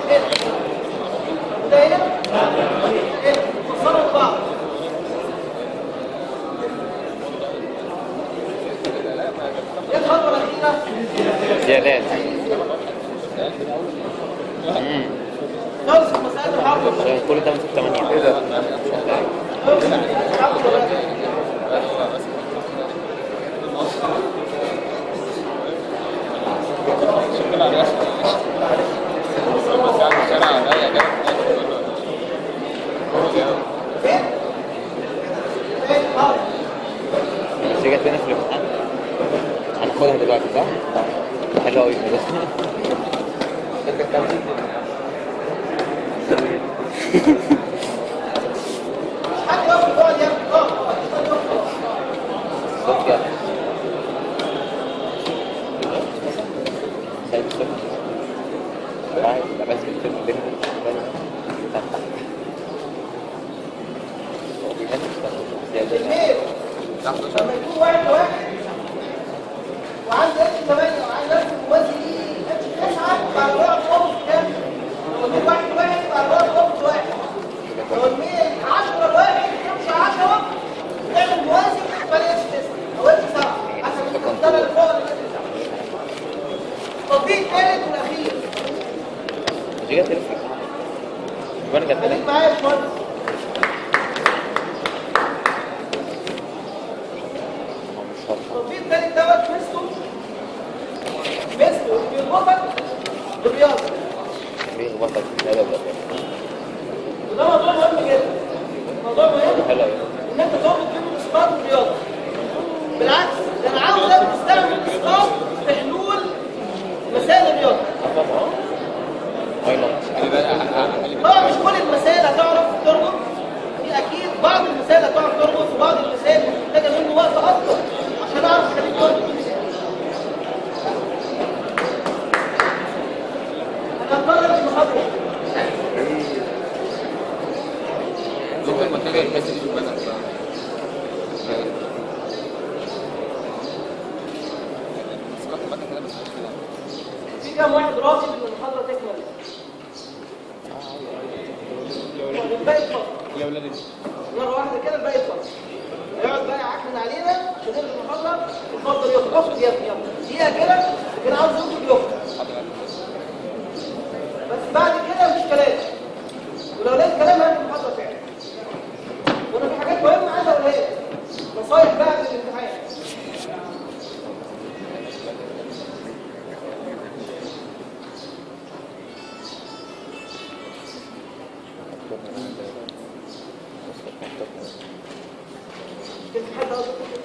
هنا وده هنا هنا وصلوا ببعض ايه الخطوه الاخيره زيادات امم توصف مساله الحرف عشان كل ده مسك 8 ايه ده؟ الحرف ولا فين فين اه مش جت هنا في الامتحان هناخدها دلوقتي صح؟ حلو قوي بس حد يقف يقعد ياكل اه صوت كده سايب صوت عايز لا بس بتكتب بينهم هو بيهندس بس زيادة ليه؟ لما يكون واحد واحد وعنده اكس 8 وعنده نفس الموازي دي اكس 9 مع الواحد خالص كام؟ لو يكون واحد واحد مع الواحد خالص واحد لو المية 10 الواحد يمشي 10 تعمل موازي فلا اكس 9 او اكس 7 حسب المنطقه اللي فوق اللي تحت. التطبيق الثالث والاخير مش جت تلفك وانا جت خليك معايا يا باشمهندس مش شرط التطبيق الثالث دوت ميزته ميزته بيربطك بالرياضه ليه وضعك لا لا لا وده موضوع مهم جدا موضوع مهم حلو قوي ان انت تربط بين الاسقاط والرياضه بالعكس ده انا عاوزك تستعمل الاسقاط في حلول مسائل الرياضه اي نوت طبعا مش كل المسائل هتعرف تربط في اكيد بعض المسائل هتعرف تربط وبعض المسائل محتاجه منه وقت اكتر عشان اعرف اخليك تربط انا هقرر المحاضره ممكن محتاجة يحس في المنهج في كام واحد راضي ان المحاضره تكمل الباقي اتفضل يا ولاد مرة واحدة كده الباقي اتفضل هيقعد بقى يعكنن علينا عشان نلغي المحاضرة اتفضل يخرج اخرج يا ابني يلا دقيقة كده كان عاوز يخرج يخرج بس بعد كده مفيش كلام ولو لقيت كلام هات المحاضرة فعلا وانا في حاجات مهمة عايز اقولها لك نصايح بقى في الامتحان كان في حد قصده كده؟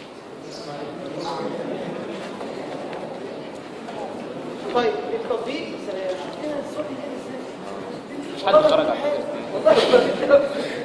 طيب التطبيق سلام كده الصوت كده ازاي؟ مش حد خرج على والله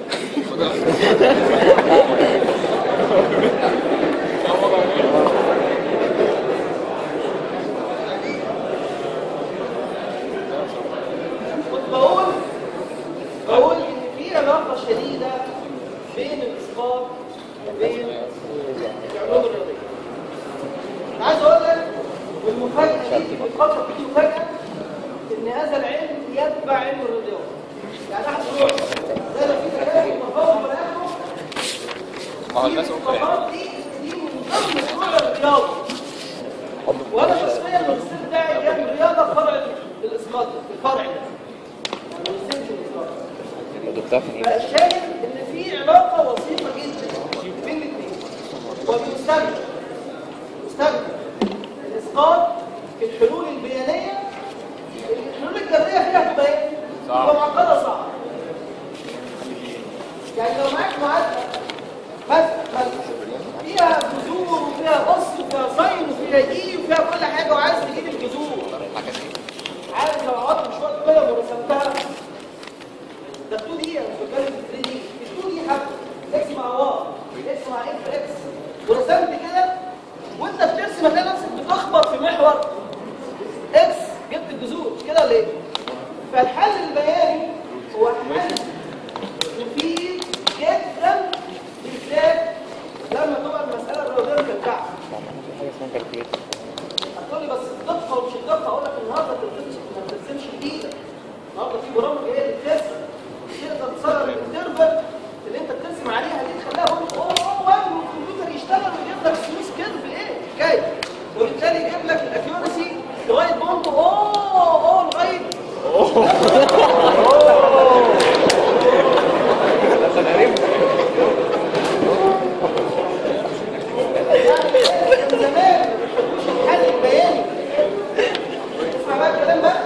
كنت بقول بقول ان في علاقه شديده بين الاسقاط وبين العلوم الرياضيه. أنا عايز اقول لك والمفاجاه دي بتفكر في مفاجاه ان هذا العلم يتبع علم الرياضيات. يعني احد يروح زي ما في كلام متفوق ولا يخرج ما هو الناس أخرى يعني. الصفات دي دي من ضمن فروع الرياضه. وانا شخصيا الماجستير بتاعي كان رياضه في فرع الاسقاط في الفرع ده. الماجستير في الاسقاط. الدكتور كان ايه فالشاهد ان في علاقه وثيقه جدا بين الاثنين وبيستخدم يستخدم الاسقاط في الحلول البيانيه الحلول الجبريه فيها تبقى ايه؟ صعب. تبقى معقده صعب يعني لو معاك معادله مثلا مثلا فيها جذور وفيها بص وفيها ساين وفيها اي وفيها كل حاجه وعايز تجيب الجذور عارف لو قعدت شويه كده ورسمتها ده 2 دي انا مش بتكلم في 3 دي مش 2 دي حتى اكس مع واي اكس مع اف اكس ورسمت كده وانت بترسم هتلاقي نفسك بتخبط في محور اكس جبت الجذور مش كده ولا ايه؟ فالحل البياني هو حل مفيد جدا بالذات لما تبقى المساله الرياضيه مكلكعه حاجه اسمها كالكوليتر هتقول لي بس الدقه ومش الدقه اقول لك النهارده ما ترسمش ما ترسمش بايدك النهارده في برامج هي اللي بترسم تقدر تصغر الانترفال اللي انت بترسم عليها دي تخليها بونت او او 1 والكمبيوتر يشتغل ويجيب لك سموث كيرف ايه حكايه وبالتالي يجيب لك الاكيورسي لغايه بونت او او لغايه يعني كان زمان ما بيحبوش الحل البياني اسمع بقى الكلام بقى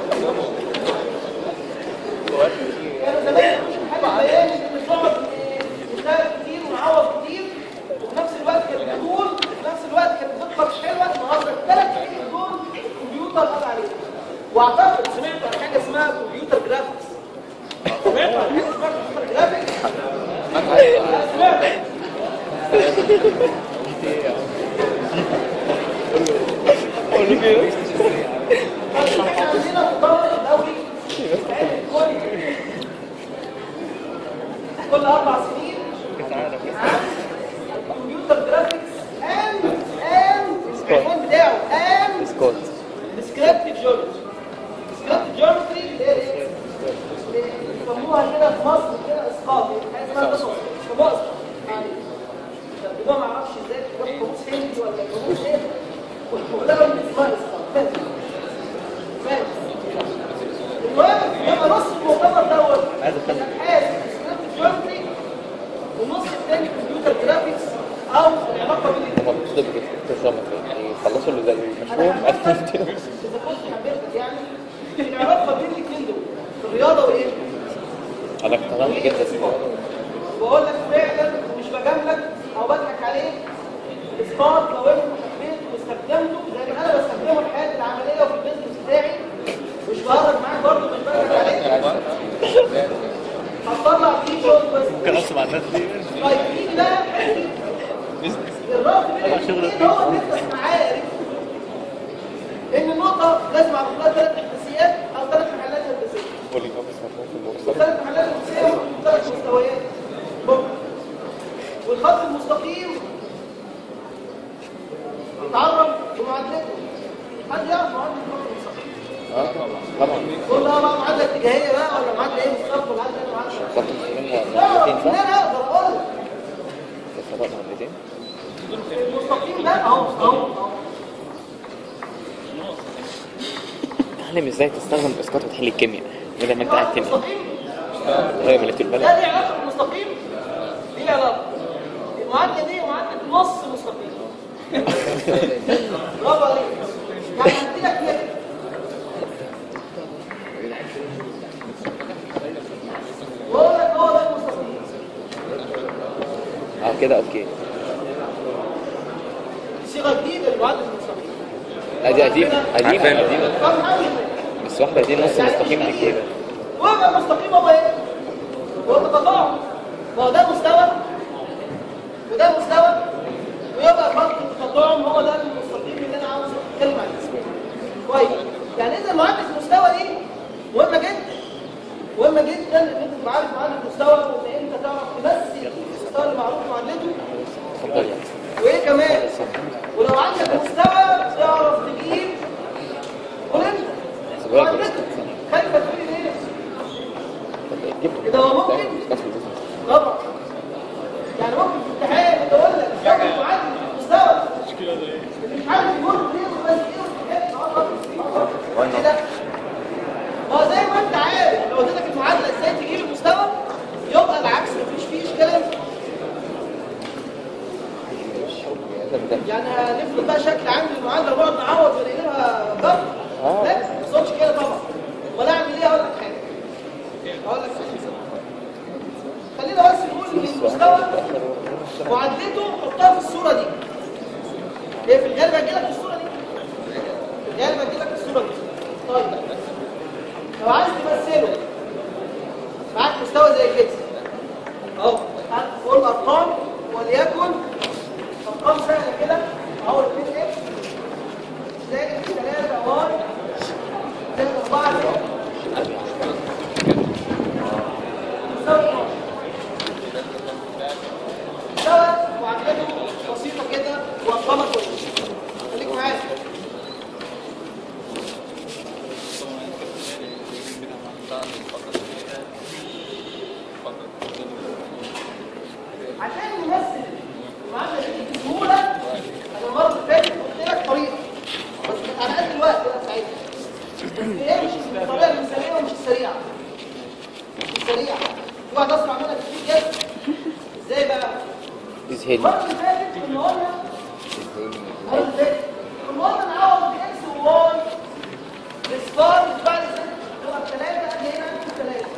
كانوا زمان ما بيحبوش الحل البياني اللي بنقعد نشتغل كتير ونعوض كتير وفي نفس الوقت كانت بتقول وفي نفس الوقت كانت بتطلع مش حلوه النهارده الثلاث حاجات دول الكمبيوتر قضى عليهم واعتقد سمعت عن حاجه اسمها كمبيوتر جرافيكس سمعت عن حاجه اسمها كمبيوتر جرافيكس أنا سمعت احنا عندنا مدرج دولي بيتعمل كل كل اربع سنين عن الكمبيوتر جرافيكس اند اند العنوان بتاعه اند سكوت ديسكريبتيف جيومتري ديسكريبتيف جيومتري اللي هي ايه؟ اللي بيسموها كده في مصر كده اسقاط حاجه اسمها قصص اسمها اسقاط يعني ترجموها ما اعرفش ازاي تروح قاموس هندي ولا قاموس ايه ولا من اسمها اسقاط فاهم فاهم المهم يبقى نص المؤتمر دوت عايز أفهم. ابحاث ديسكريبتيف جيومتري والنص الثاني كمبيوتر جرافيكس او العلاقه بين هم بيكتبوا كده جيومتري يعني يخلصوا اللي زي المشروع انا حبيتك اذا كنت حبيتك يعني العلاقه بين الاثنين دول الرياضه وايه؟ انا اقتنعت جدا بقول لك فعلا مش بجاملك او بضحك عليك السمارت لو انت حبيته واستخدمته زي ما انا بستخدمه في حياتي العمليه وفي البيزنس بتاعي مش بهرج معاك برضه مش بضحك عليك هتطلع فيه شغل بس ممكن اسمع الناس دي طيب مين بقى حته الربط بين الاثنين هو ان انت تبقى عارف ان النقطه لازم اعرف لها ثلاث احداثيات او ثلاث محلات هندسيه قولي بس مفهوم في المرسل ثلاث محلات هندسيه وثلاث مستويات ممكن والخط المستقيم يتعرف بمعادلته حد يعرف معادله الخط المستقيم اه طبعا قول لها بقى معادله اتجاهيه بقى ولا معادله ايه بالظبط ولا معادله ايه معادله خط المستقيم تعرف معادلتين ان صح؟ انا اقدر اقول لك كسرات معادلتين المستقيم ده اهو اهو اهو تعلم ازاي تستخدم الاسقاط وتحل الكيمياء بدل ما انت قاعد تنقل المستقيم غير مليت ده البلد ليه علاقه بالمستقيم ليه علاقه المعادله دي معادله نص مستقيم برافو عليك يعني هدي لك كده واقول لك هو ده المستقيم اه كده اوكي صيغه جديده لمعادله المستقيم لا دي قديمه قديمه قديمه طب حاول بس واحده دي نص مستقيم دي كده ويبقى المستقيم هو ايه؟ هو تقاطعه ما هو ده مستوى وده مستوى ويبقى خط تقاطعهم هو ده المستقيم اللي انا عاوز اتكلم عليه كويس يعني اذا معادله المستوى دي مهمه جدا مهمه جدا ان انت تبقى عارف معادله المستوى وان انت تعرف تمثل المستوى اللي معروف معادلته اتفضل وايه كمان ولو عندك مستوى تعرف تجيب قول انت سؤال بس. معادلته خايفه تقولي ليه؟ جبت كده هو ممكن؟ طبعا يعني ممكن في الامتحان يقول لك استخدم معادله المستوى اللي مش عارف يمر ليه بس ايه والحاجات كده ما هو زي ما انت عارف لو اديتك المعادله ازاي تجيب المستوى يبقى العكس مفيش فيه اشكال يعني هنفرض بقى شكل عام للمعادله ونقعد نعوض ونقلبها ضرب آه. لا ما يحصلش كده طبعا ولا اعمل ايه اقول لك حاجه اقول لك حاجه خلينا بس نقول ان المستوى معادلته حطها في الصوره دي هي في الغالب هتجي لك في الصوره دي في الغالب هتجي لك في الصوره دي طيب لو عايز تمثله معاك مستوى زي كده اهو هتقول ارقام وليكن ارقام سهله كده اهو 2 اكس زائد 3 واي زائد 4 زائد يساوي 12 دوت معادلته بسيطه كده وارقامها كويسه خليك معايا عشان نمثل المعادله دي بسهوله انا المره اللي فاتت قلت لك طريقه بس على قد الوقت بقى ساعتها بس هي مش الطريقه المثاليه ومش السريعه مش السريعه في واحد اسرع منك كتير جدا ازاي بقى؟ تسهيل المره اللي فاتت كنا قلنا المره اللي فاتت كنا قلنا نعوض باكس وواي اصفار بعد ست تبقى بثلاثه قد هنا بثلاثه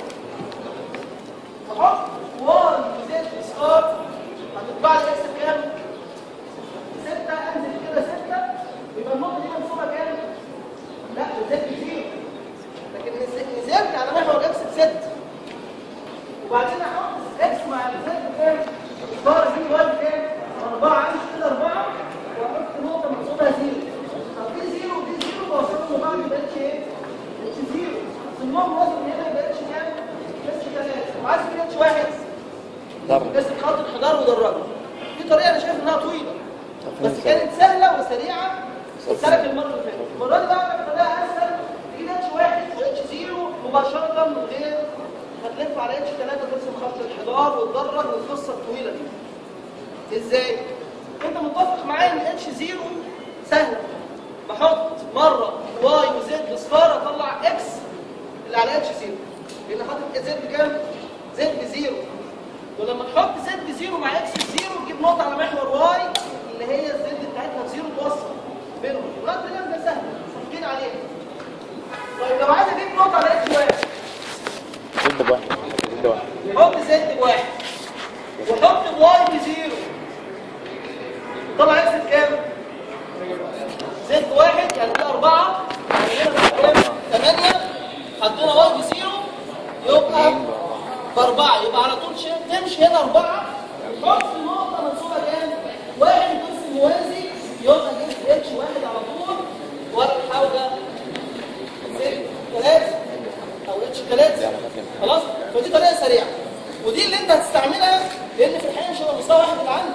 احط واي زد اصفار هتطبع لي اكس بكام؟ ستة انزل كده ستة يبقى النقطة دي منصوبة كام؟ لا نزلت زيرو لكن نز- نزلت على محور اكس بستة وبعدين احط اكس مع الزد بكام؟ اصفار دي واي بكام؟ أربعة امشي كده أربعة واحط نقطة منصوبها زيرو طب دي زيرو ودي زيرو بوصلهم لبعض ما بقتش ايه؟ بقتش زيرو سمهم وصل هنا ما بقتش كام؟ بقتش ثلاثة وعايز ما بقتش واحد ضرب بس خط الحضار ودرجه دي طريقه انا شايف انها طويله بس كانت سهله وسريعه وسلك المره اللي فاتت المره دي بقى بطريقه اسهل تجيب اتش واحد واتش زيرو مباشره من غير ما تلف على اتش 3 ترسم خط الحضار وتدرج والقصه الطويله دي ازاي؟ انت متفق معايا ان اتش زيرو سهله بحط مره واي وزد اصفار اطلع اكس اللي على اتش زيرو لان حاطط زد بكام؟ زد بزيرو ولما تحط زد زيرو مع اكس زيرو تجيب نقطة على محور واي اللي هي الزد بتاعتها بزيرو توصل بينهم الرد ده ده سهل صفقين عليها طيب لو عايز اجيب نقطة على اتش واحد زد بواحد زد واحد حط زد بواحد وحط واي بزيرو طلع اكس بكام؟ زد واحد يعني دي أربعة يعني هنا بقى كام؟ ثمانية حطينا واي بزيرو يبقى بأربعة يبقى على طول شيء تمشي هنا أربعة تحط نقطة منصوبة كام؟ واحد نص موازي يبقى جبت اتش واحد على طول ورق حوجة زد ثلاثة أو اتش ثلاثة خلاص؟ فدي طريقة سريعة ودي اللي أنت هتستعملها لأن في الحقيقة مش هيبقى مستوى واحد اللي عندك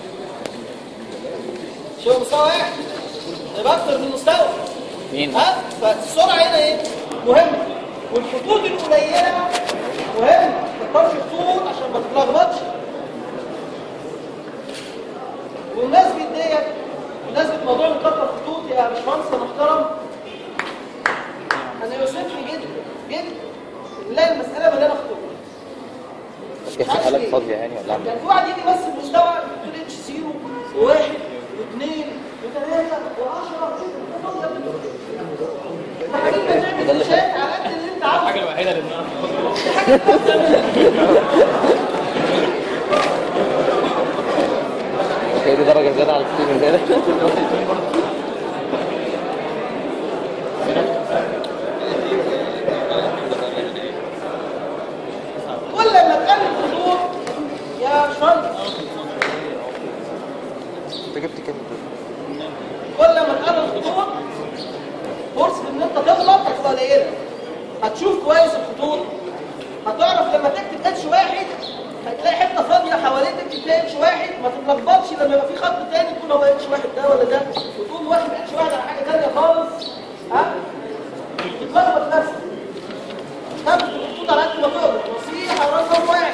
مش هيبقى مستوى واحد يبقى أكتر من مستوى مين؟ ها فالسرعه هنا ايه مهمه والخطوط القليله مهمه ما تختارش خطوط عشان ما تتلخبطش والمناسبه ديت بمناسبه موضوع نقاط الخطوط يا باشمهندس يا محترم انا يوسفني جدا جدا نلاقي المساله مليانه خطوط بس كيف حالك فاضية يعني ولا عامل يعني في واحد يجي يمثل مستوى يقول اتش زيرو وواحد واثنين وثلاثه وعشره وده اللي شايف على قد اللي انت عاوزه الحاجة الوحيدة اللي بنعرف هي دي درجة زيادة على الكتير زيادة كل ما تقلل الخطوط يا باشمهندس انت جبت كام كل ما تقلل الخطوط فرصه ان انت تغلط هتبقى قليله هتشوف كويس الخطوط هتعرف لما تكتب اتش واحد هتلاقي حته فاضيه حوالين تكتب فيها اتش واحد ما تتلخبطش لما يبقى في خط تاني تقول هو اتش واحد ده ولا ده وتقوم واخد اتش واحد على حاجه تانيه خالص ها تتلخبط نفسك ثبت الخطوط على قد ما تقدر نصيحه رقم واحد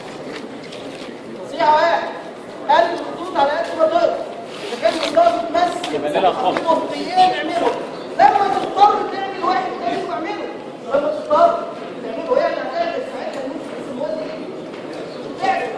نصيحه واحد قلب الخطوط على قد ما تقدر اذا كان المستوى بتمثل يبقى لنا خط. وفقيين اعمله لما تضطر تعمل واحد تاني واعمله لما تضطر تعمله يعني هتعمل ساعتها ان انت تحس ان هو دي تعمل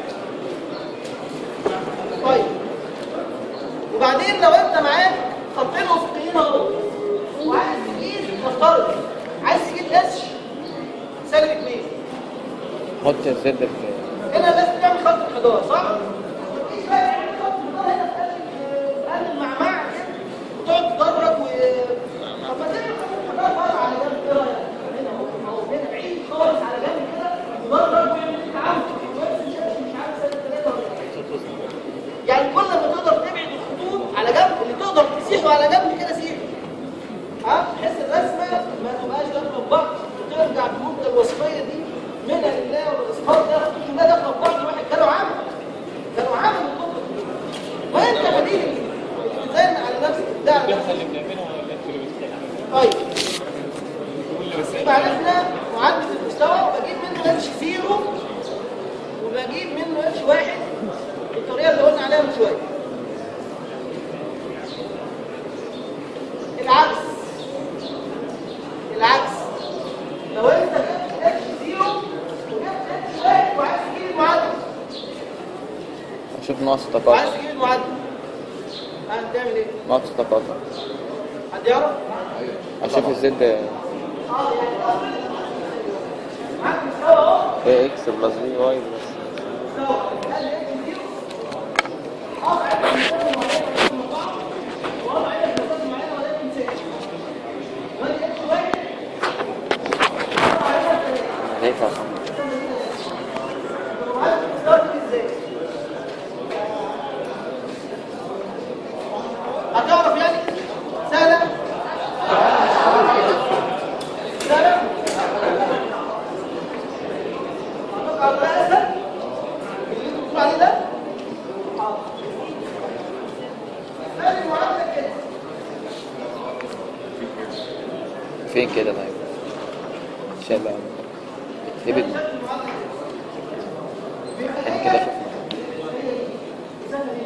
طيب وبعدين لو انت معاك خطين افقيين اهو وعايز تجيب نفترض عايز تجيب اس سالب 2 حط الزد في هنا لازم تعمل خط الحضاره صح؟ مفيش بقى تعمل خط الحضاره هنا تقلل تقلل مع مع كده وتقعد تدرج و طب ما تعمل خط الحضاره بره على جنب ايه رايك؟ هنا اهو اهو هنا بعيد خالص على جنب كده تدرج واعمل تعامل وارسم شاشه مش عارف سالب ثلاثه ولا ايه يعني كل ما تقدر تبعد الخطوط على جنب اللي تقدر تسيحه على جنب كده سيحه ها بحيث الرسمه ما تبقاش داخله في بعض وترجع بالمده الوصفيه دي منها لله والاصحاب ده الخطوط كلها داخله في بعض الواحد كانوا عامل كانوا عامل الخطوط دي وانت حبيبي بتزن على نفسك ده على البحثة نفسك اللي بنعملها ولا انت اللي بتحكي طيب قول لي بس يبقى عرفنا معادله شوف نقص عايز تقاطع تجيب المعدل هتعمل ايه؟ نقص تقاطع حد يعرف؟ اشوف الزد اه يعني معاك مستوى اهو ايه اكس بلس بي واي بلس مستوى هل اكس زيرو؟ اه عندك مسافه معينه من بعض وضع عندك مسافه معينه ولكن صفر وادي اكس واحد وضع عندك ثلاثه ليه فاهم وعايز تستخدم ازاي؟ هتعرف يعني؟ سهلة؟ سهلة؟ هتقع على اسهل؟ اللي انتوا بتقولوا عليه ده؟ حاضر. ادي المعادلة كده فين كده طيب شايف بقى اتهبد احنا كده شفنا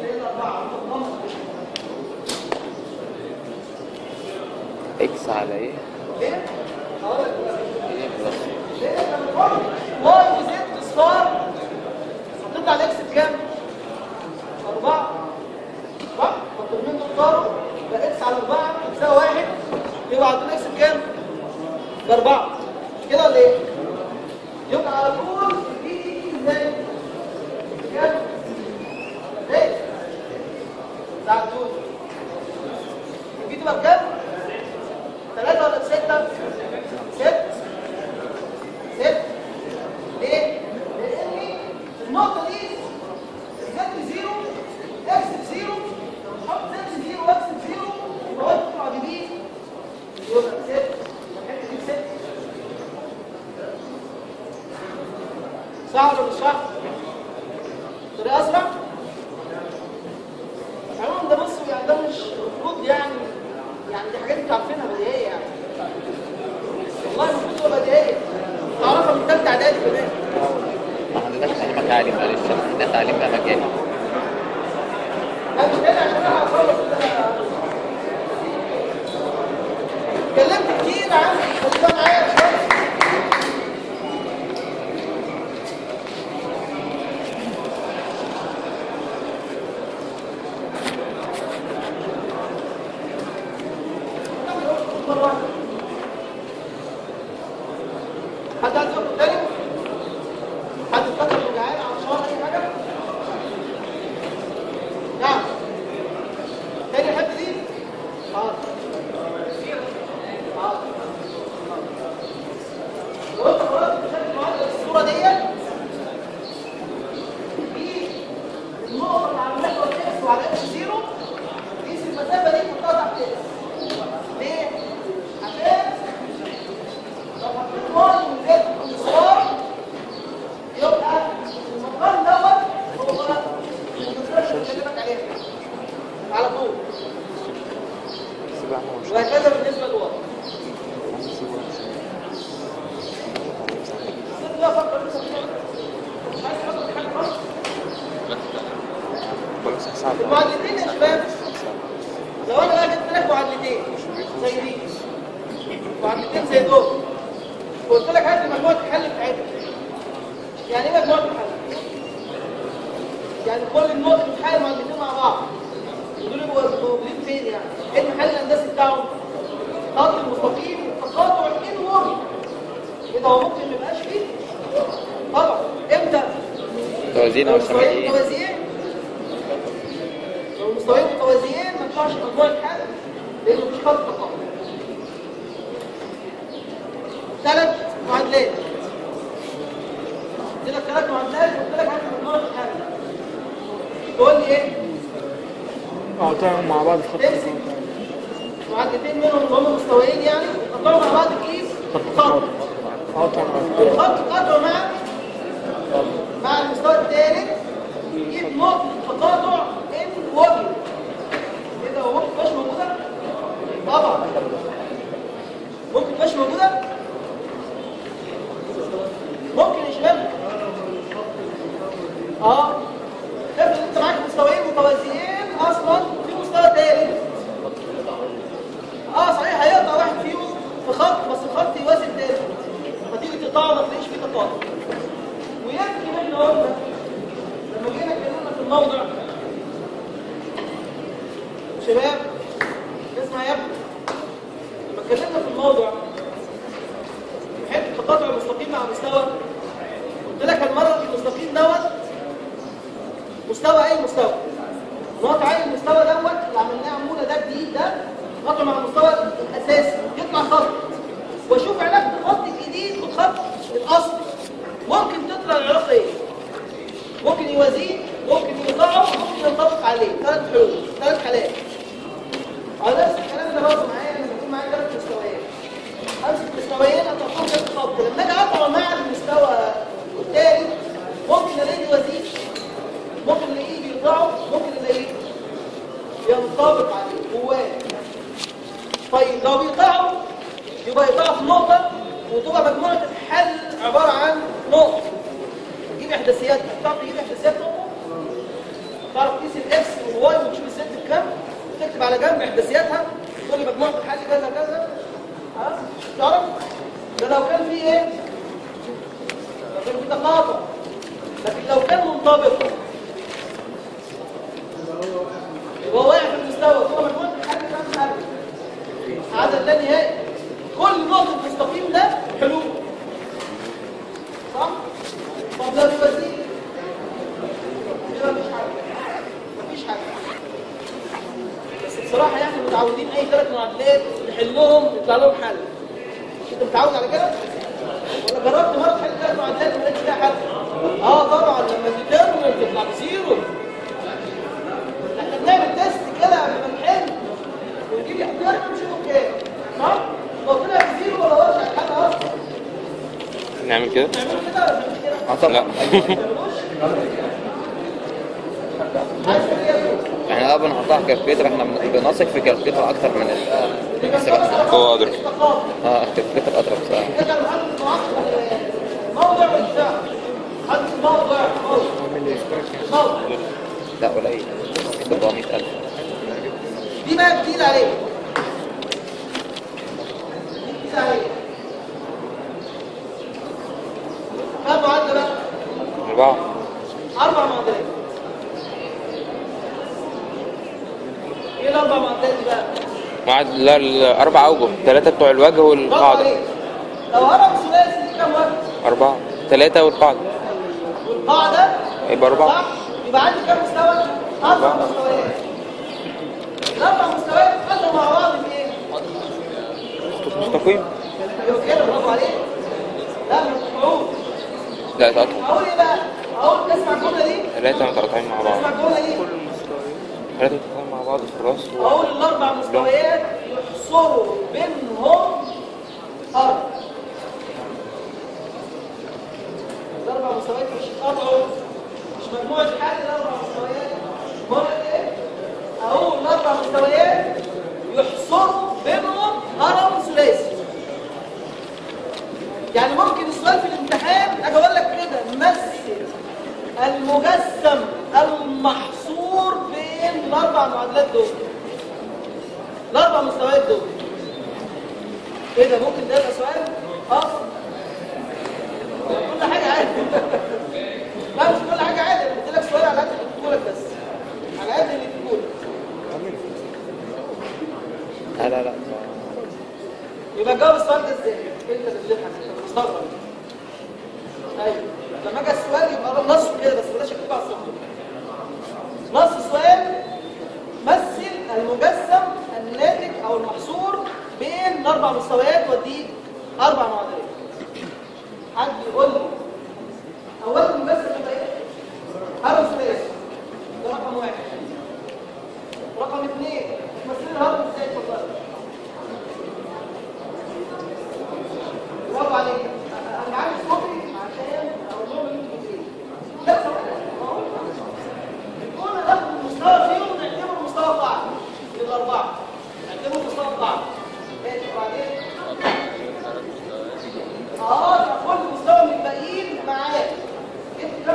اكس على ايه؟ ايه؟ هقول لك ايه بلس واي وزد اصفار هتطلع الاكس بكام؟ أربعة صح؟ فالترمين دول طاروا يبقى اكس على أربعة يساوي واحد يبقى عندنا اكس بكام؟ بأربعة مش كده ولا ايه؟ يبقى على طول دي دي دي ازاي؟ كام؟ ايه؟ بتاع الدول دي تبقى بكام؟ ثلاثة ولا ستة؟ ست ست ليه؟ لأن النقطة دي زد زيرو اكس بزيرو لو حط زد زيرو واكس بزيرو يبقى هو تطلع بدي يبقى ست الحتة دي ست صح ولا مش صح؟ طريقة أسرع؟ عموما ده بصوا يعني ده مش المفروض يعني يعني دي حاجات انتوا عارفينها بديهية يعني والله المفروض تبقى بديهية تعرفها من تالتة إعدادي كمان ما حضرتك تعليمك عالي معلش ده تعليم بقى مجاني انا مش هنا عشان انا اخلص اللي انا اتكلمت كتير عن خلينا معايا شويه حد عايز ياخد تاني؟ حد افتكر انه جعان عطشان اي حاجه؟ نعم تاني الحته دي حاضر حاضر لو انت قرأت بشكل معين الصوره ديت دي النقطه اللي على المحور اكس وعلى اكس زيرو قيس المسافه دي حطها تحت اكس ليه؟ عشان لو حطيت واي وزد اصفار يبقى المقام دوت هو المسافه اللي بكلمك عليها على طول سيبها مش وهكذا بالنسبه للوضع لا فكر لسه فيها. مش عايز تحط في حاجه خالص بس صعب المعادلتين يا شباب لو انا بقى جبت لك معادلتين زي دي معادلتين زي دول وقلت لك هات لي مجموعه الحل بتاعتها يعني ايه مجموعه الحل؟ يعني كل النقط بتحل معادلتين مع بعض ودول يبقوا موجودين فين يعني؟ ايه المحل الهندسي بتاعهم؟ خط المستقيم تقاطع ان وجه كده هو ممكن ما يبقاش فيه طبعا امتى؟ توازين او شماليين متوازيين لو المستويين متوازيين ما ينفعش مجموعة حل لأنه مفيش خط تقاطع ثلاث معادلات قلت لك ثلاث معادلات وقلت لك هات مجموعة الحل تقول لي ايه؟ اقطعهم مع بعض في خط تمسك معادلتين منهم اللي هم مستويين يعني تقطعوا مع بعض كيس خط اقطع مع الخط قطعه مع مع المستوى الثالث يجيب نقطة تقاطع ان وجه كده هو ممكن تبقاش موجودة؟ طبعا ممكن تبقاش موجودة؟ ممكن يا شباب اه افرض انت معاك مستويين متوازيين اصلا في مستوى ثالث اه صحيح هيقطع واحد فيهم في خط بس الخط يوازي الثالث فتيجي تقطعه ما تلاقيش فيه تقاطع ويمكن احنا قلنا لما جينا اتكلمنا في الموضع شباب اسمع يا ابني لما اتكلمنا في الموضوع في حته التقاطع المستقيم مع مستوى قلت لك المرض المستقيم دوت مستوى اي مستوى نقطع اي المستوى دوت اللي عملناه عموله ده الجديد ده نقطع مع المستوى الاساسي يطلع خط واشوف علاقه الخط الجديد بالخط الاصلي ممكن تطلع العلاقه ايه ممكن يوازيه ممكن يقطعه ممكن ينطبق عليه ثلاث حلول ثلاث حالات على نفس الكلام ده برضه معايا لما يكون معايا ثلاث مستويات امسك مستويين اطلعهم كده خط لما اجي اقطع مع المستوى الثاني ممكن الاقي وزير ممكن الاقيه بيقطعه ممكن الاقيه ينطبق عليه جواه طيب لو بيقطعه يبقى يقطعه في نقطه وتبقى مجموعه الحل عباره عن نقطه تجيب احداثياتها تعرف تجيب احداثيات نقطه تعرف تقيس الاكس والواي وتشوف الست بكام وتكتب على جنب احداثياتها تقول لي مجموعه الحل كذا كذا خلاص تعرف ده لو كان في ايه لو كان في تقاطع لكن لو كان منطبق يبقى هو واقع في المستوى هو مجموعه الحل كام حل عدد لا نهائي كل نقطه مستقيم ده حلول صح طب لو يوازيه كده مفيش حاجه مفيش حاجه بس بصراحه يعني متعودين اي ثلاث معادلات نحلهم يطلع لهم حل انت متعود على كده ولا جربت مره تحل ثلاث معادلات ما لقيتش فيها حل اه طبعا لما تدرب تطلع بزيرو احنا بنعمل تيست كده قبل ما نحل ونجيب احتياط ونشوفه كام صح لو طلع بزيرو ولا ورش على الحل اصلا نعمل كده نعمل كده ولا مش كده اه طبعا لا عايز تقول ايه يعني اه بنحطها كالكوليتر احنا بن- بنثق في كالكوليتر اكتر من ال- الحسابات هو أدرك. اه الكالكوليتر اضرب بصراحه كده المهندس معقد موضع والبتاع حد موضع موضع لا قليل 400000 دي بقى جديدة عليك دي جديدة عليك كم معادلة بقى؟ أربعة أربع معادلات إيه الأربع معادلات دي بقى؟ معاد لا الأربع أوجه ثلاثة بتوع الوجه برافو والقاعدة عليك لو هرم ثلاثي دي كام وجه؟ أربعة ثلاثة والقاعدة والقاعدة يبقى أربعة صح؟ يبقى عندي كام مستوى؟ أربع مستويات الأربع مستويات اتحطوا مع بعض في إيه؟ مستقيم ايوه كده برافو عليك لا مش مفعول لا تقطع اقول ايه بقى اقول اسمع الجمله دي ثلاثة متقاطعين مع بعض اسمع الجمله دي ثلاثة متقاطعين مع بعض في الراس و... اقول الاربع مستويات يحصروا بينهم ارض الاربع مستويات مش يتقطعوا مش مجموعه حل الاربع مستويات امال ايه اقول الاربع مستويات يحصروا بينهم هرم ثلاثي يعني ممكن السؤال في الامتحان اجي اقول لك كده مثل المجسم المحصور بين الاربع معادلات دول الاربع مستويات دول ايه ده ممكن ده يبقى سؤال اه كل حاجه عادي لا مش كل حاجه عادي انا قلت لك سؤال على قد اللي بتقولك بس على قد اللي بتقولك لا لا لا يبقى جاوب السؤال ده ازاي انت اللي بتضحك انت مستغرب ايوه لما اجي السؤال يبقى نصه كده بس بلاش اكتبه على الصفحه نص السؤال مثل المجسم الناتج او المحصور بين الاربع مستويات ودي اربع معادلات حد يقول لي اولا المجسم يبقى ايه؟ هرم ثلاثي ده رقم واحد رقم اثنين تمثل الهرم ازاي اتفضل برافو عليك انا عايز صوتي عشان اقول لهم اللي انتوا بتقولوه لا كل ناخد المستوى فيهم نعتبره مستوى قاعده من الاربعه نعتبره مستوى قاعده ماشي وبعدين اه يبقى كل مستوى من الباقيين معاك جبت كام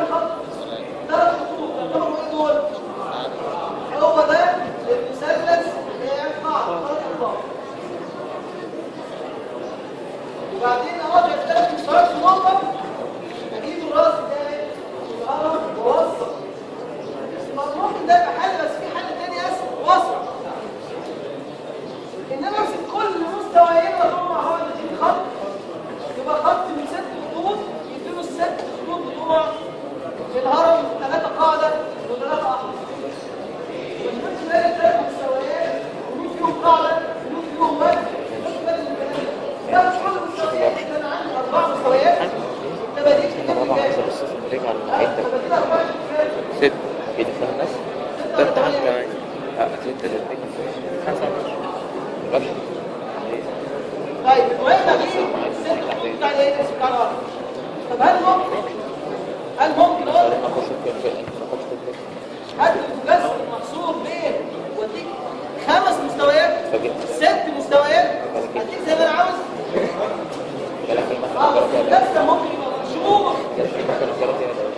ست بيدخلها بس ستة ولا تحت ثمانية؟ كمان لا ستة ستة خمسة رش طيب المهم اجيب ست بتاع الايه بتاع الارض طب هل ممكن هل ممكن اقول ما اخش في في ما اخش في الفكرة. هات المجسم المحصور بين واديك خمس مستويات فجأة. ست مستويات اديك زي ما انا عاوز جالك المثل اه بس الجراتي ولا المجسم ممكن يبقى مشهور جالك المثل الجراتي ولا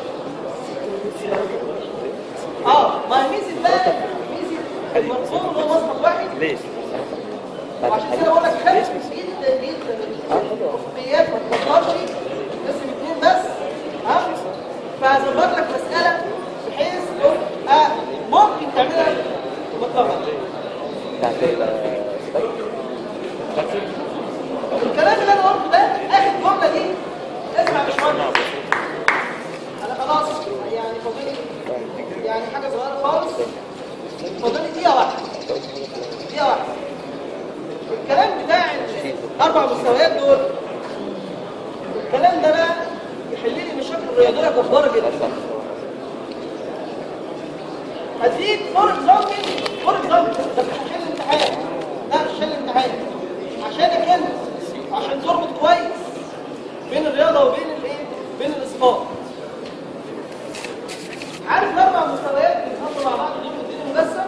اه ما هي ميزه بقى ميزه المرسوم اللي هو مسقط واحد ليش؟ وعشان كده بقول لك خمس جدا جدا الخصوصيات ما تكبرش قسم اثنين بس ها فهظبط لك مساله بحيث آه ممكن تعملها مطلقا بتاعت السبايك الكلام اللي انا قلته ده اخر جمله دي اسمع يا باشمهندس انا خلاص يعني فاضلي يعني حاجه صغيره خالص فاضلي دقيقه واحده دقيقه واحده الكلام بتاع الاربع مستويات دول الكلام ده بقى يحل لي مشاكل رياضيه جباره جدا هديك فور اكزامبل فور اكزامبل ده مش عشان الامتحان لا مش عشان الامتحان عشانك انت عشان تربط كويس بين الرياضه وبين الايه بين الاسقاط عارف الاربع مستويات اللي بيتحطوا مع بعض دول بيديني مجسم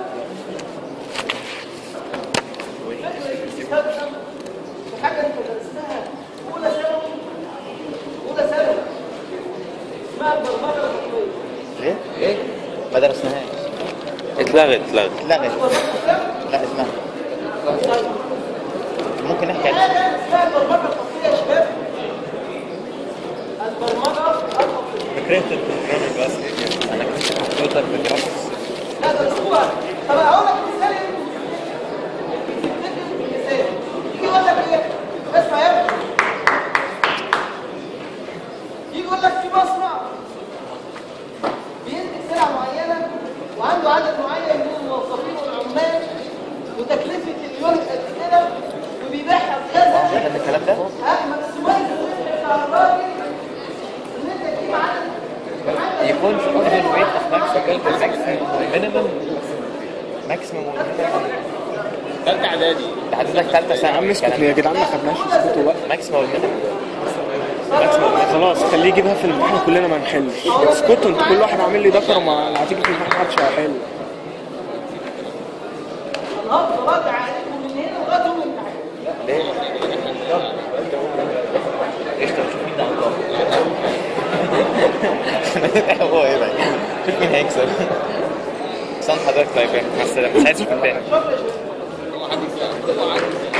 فكره الاستفاده ده في حاجه انت درستها في اولى ثانوي اولى ثانوي اسمها البرمجه الخطيه ايه؟ ايه؟ ما درسناهاش اتلغت اتلغت لا البرمجه الخطيه لا اسمها طيب ممكن نحكي عنها حاجه اسمها البرمجه الخطيه يا شباب البرمجه الخطيه فكرة البروجرامينج اصلا انا كنت كمبيوتر بالجرافيكس لا درسوها طب اقول لك مثال مثال يجي يقول لك ايه اسمع يا ابني يجي يقول لك في مصنع بينتج سلعه معينه وعنده عدد معين من الموظفين والعمال وتكلفه اليونت قد كده وبيبيعها بكذا فاهم الكلام ده؟ ها ماكسمايز بتاع الراجل ان انت تجيب عدد عدد يكون في افضل ويت اوف ماكسيمم مينيمم ماكسيمم تالتة اعدادي ده حضرتك ثالثه سنه يا عم اسكت يا جدعان ما خدناش اسكتوا بقى ماكسيمم مينيمم خلاص خليه يجيبها في الامتحان كلنا ما نحلش اسكتوا انتوا كل واحد عامل لي دفتر وما هتيجي في الامتحان محدش هيحل انا هفضل راجع عليكم من هنا لغايه يوم الامتحان ليه؟ قشطة نشوف مين ده عنده هو ايه بقى شوف مين هيكسب صن حضرتك طيب مع السلامة مش عايز اشوفك تاني شكرا يا شباب